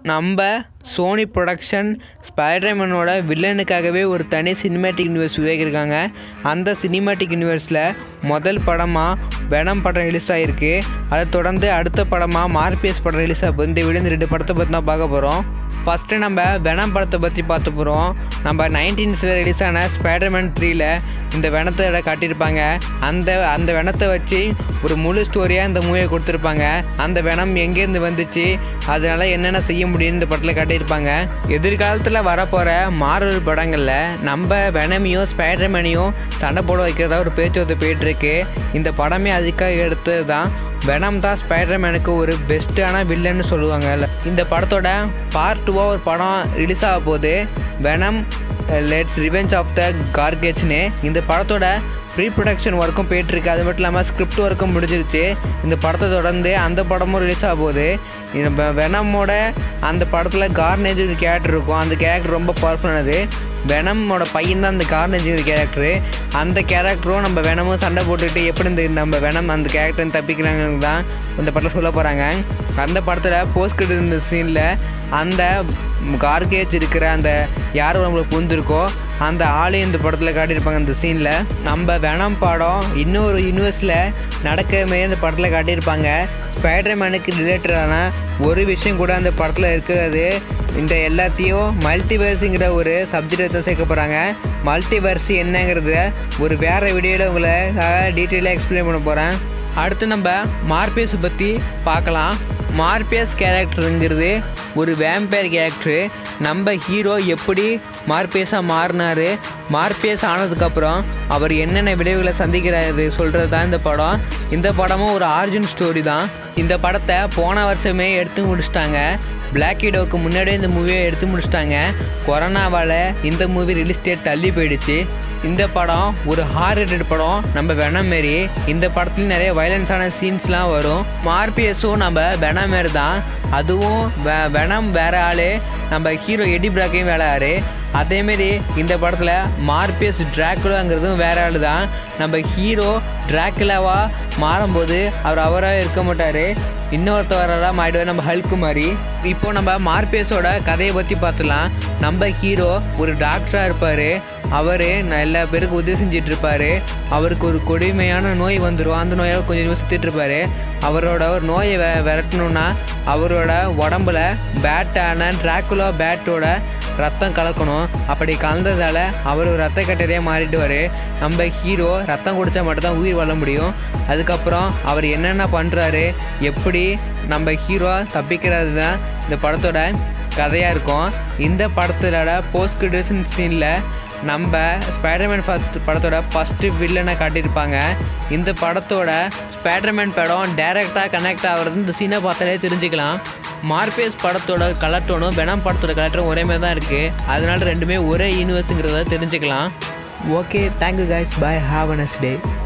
நம்ம Sony production ஸ்பைடர்மேனோட வில்லனுக்காகவே ஒரு தனி சினிமேட்டிக் யூனிவர்ஸ் உருவாக்கியிருக்காங்க அந்த சினிமேட்டிக் யூனிவர்ஸில் முதல் படமாக வெனம் படம் ரிலீஸ் ஆகிருக்கு அதை தொடர்ந்து அடுத்த படமாக மார்பிஎஸ் படம் ரிலீஸ் ஆகும் இந்த வீடியோ இந்த ரெண்டு படத்தை பற்றி தான் பார்க்க போகிறோம் ஃபஸ்ட்டு நம்ம வெனம் படத்தை பற்றி பார்த்து போகிறோம் நம்ம நைன்டீன்ஸில் ரிலீஸ் ஆன ஸ்பைடர்மேன் த்ரீல இந்த வெனத்தை காட்டியிருப்பாங்க அந்த அந்த வெனத்தை வச்சு ஒரு முழு ஸ்டோரியாக இந்த மூவியை கொடுத்துருப்பாங்க அந்த வெனம் எங்கேருந்து வந்துச்சு அதனால என்னென்ன செய்ய முடியும்னு இந்த படத்தில் காட்டியிருப்பாங்க எதிர்காலத்தில் வரப்போகிற மார்வல் படங்களில் நம்ம வெனமையும் ஸ்பைடர்மேனையும் சண்டை போட வைக்கிறதா ஒரு பேச்சுவார்த்தை போயிட்டுருக்கு இந்த படமே அதுக்காக எடுத்தது தான் வெனம் தான் ஸ்பைடர்மேனுக்கு ஒரு பெஸ்ட்டான வில்லன்னு சொல்லுவாங்கல்ல இந்த படத்தோட பார்ட் டூவாக ஒரு படம் ரிலீஸ் ஆக போகுது Venom let's revenge of the கார்கேஜ்னு இந்த படத்தோட ப்ரீ ப்ரொடக்ஷன் ஒர்க்கும் போயிட்டுருக்கு அது மட்டும் இல்லாமல் ஸ்கிரிப்ட் ஒர்க்கும் முடிஞ்சிருச்சு இந்த படத்தை தொடர்ந்து அந்த படமும் ரிலீஸ் ஆக போகுது நம்ம வெனமோட அந்த படத்தில் கார்னேஜ் ஒரு கேரக்டர் இருக்கும் அந்த கேரக்டர் ரொம்ப பவர்ஃபுல்லானது வெனமோட பையன் தான் அந்த கார்னேஜ் கேரக்டரு அந்த கேரக்டரும் நம்ம வெனமும் சண்டை போட்டுட்டு எப்படி இந்த நம்ம வெனம் அந்த கேரக்டர் தப்பிக்கிறாங்க தான் இந்த படத்தில் சொல்ல போகிறாங்க அந்த படத்தில் போஸ்ட் கிரெடிட் இந்த சீனில் அந்த கார்கேஜ் இருக்கிற அந்த யார் நம்மளுக்கு புரிஞ்சிருக்கோ அந்த ஆளே இந்த படத்தில் காட்டியிருப்பாங்க அந்த சீனில் நம்ம வெனம் படம் இன்னொரு யூனிவர்ஸில் நடக்கவே இந்த படத்தில் காட்டியிருப்பாங்க ஸ்பைடர்மேனுக்கு ரிலேட்டடான ஒரு விஷயம் கூட அந்த படத்தில் இருக்காது இந்த எல்லாத்தையும் மல்டிவர்ஸுங்கிற ஒரு சப்ஜெக்ட் தான் சேர்க்க போகிறாங்க மல்டிவர்ஸ் என்னங்கிறத ஒரு வேறு வீடியோவில் உங்களை டீட்டெயிலாக எக்ஸ்பிளைன் பண்ண போகிறேன் அடுத்து நம்ம மார்பியஸ் பற்றி பார்க்கலாம் மார்பியஸ் கேரக்டருங்கிறது ஒரு வேம்பயர் கேரக்டரு நம்ம ஹீரோ எப்படி மார்பியஸாக மாறினார் மார்பியஸ் ஆனதுக்கப்புறம் அவர் என்னென்ன விளைவுகளை சந்திக்கிறாரு சொல்கிறது தான் இந்த படம் இந்த படமும் ஒரு ஆரிஜின் ஸ்டோரி தான் இந்த படத்தை போன வருஷமே எடுத்து முடிச்சிட்டாங்க பிளாக் ஹீரோவுக்கு முன்னாடியே இந்த மூவியை எடுத்து முடிச்சிட்டாங்க கொரோனாவால் இந்த மூவி ரிலீஸ் டேட் தள்ளி போயிடுச்சு இந்த படம் ஒரு ஹாரேட்டட் படம் நம்ம வெனம் மாரி இந்த படத்துல நிறைய வயலன்ஸான சீன்ஸ்லாம் வரும் மார்பிஎஸும் நம்ம வெனம் மாரி தான் அதுவும் வெ- வெனம் வேற ஆள் நம்ம ஹீரோ எடி பிராக்கையும் வேலை ஆறு அதேமாரி இந்த படத்தில் மார்பியஸ் ட்ராக்குலாங்கிறதும் வேற ஆள் தான் நம்ம ஹீரோ ட்ராக்குலாவாக மாறும்போது அவர் அவராக இருக்க மாட்டார் இன்னொருத்தவராக மாறிடுவார் நம்ம ஹல்க்கு மாதிரி இப்போ நம்ம மார்பியஸோட கதையை பற்றி பார்த்துலாம் நம்ம ஹீரோ ஒரு டாக்டராக இருப்பார் அவர் எல்லா பேருக்கு உதவி செஞ்சுட்டு இருப்பாரு அவருக்கு ஒரு கொடுமையான நோய் வந்துடும் அந்த நோயால் கொஞ்சம் கொஞ்சமாக சுற்றிட்டு இருப்பாரு அவரோட ஒரு நோயை வெ விரட்டணுன்னா அவரோட உடம்புல பேட்டான ட்ராக்குலா பேட்டோட ரத்தம் கலக்கணும் அப்படி கலந்ததால் அவர் ஒரு ரத்த கட்டறையாக மாறிடுவார் நம்ம ஹீரோ ரத்தம் குடித்தா மட்டும்தான் உயிர் வாழ முடியும் அதுக்கப்புறம் அவர் என்னென்ன பண்ணுறாரு எப்படி நம்ம ஹீரோ தப்பிக்கிறது தான் இந்த படத்தோட கதையாக இருக்கும் இந்த படத்தோட போஸ்ட் கிரெடிஷன் சீனில் நம்ம ஸ்பைடர்மேன் ஃபஸ்ட் படத்தோட ஃபஸ்ட்டு வில்லனை காட்டியிருப்பாங்க இந்த படத்தோட ஸ்பைடர்மேன் படம் டைரெக்டாக கனெக்ட் ஆகிறது இந்த சீனை பார்த்தாலே தெரிஞ்சுக்கலாம் மார்பேஸ் படத்தோட கலர் டோனும் வெனம் படத்தோட கலர் டோனும் ஒரே மாதிரி தான் இருக்குது அதனால ரெண்டுமே ஒரே யூனிவர்ஸுங்கிறத தெரிஞ்சுக்கலாம் okay thank you guys bye have a nice day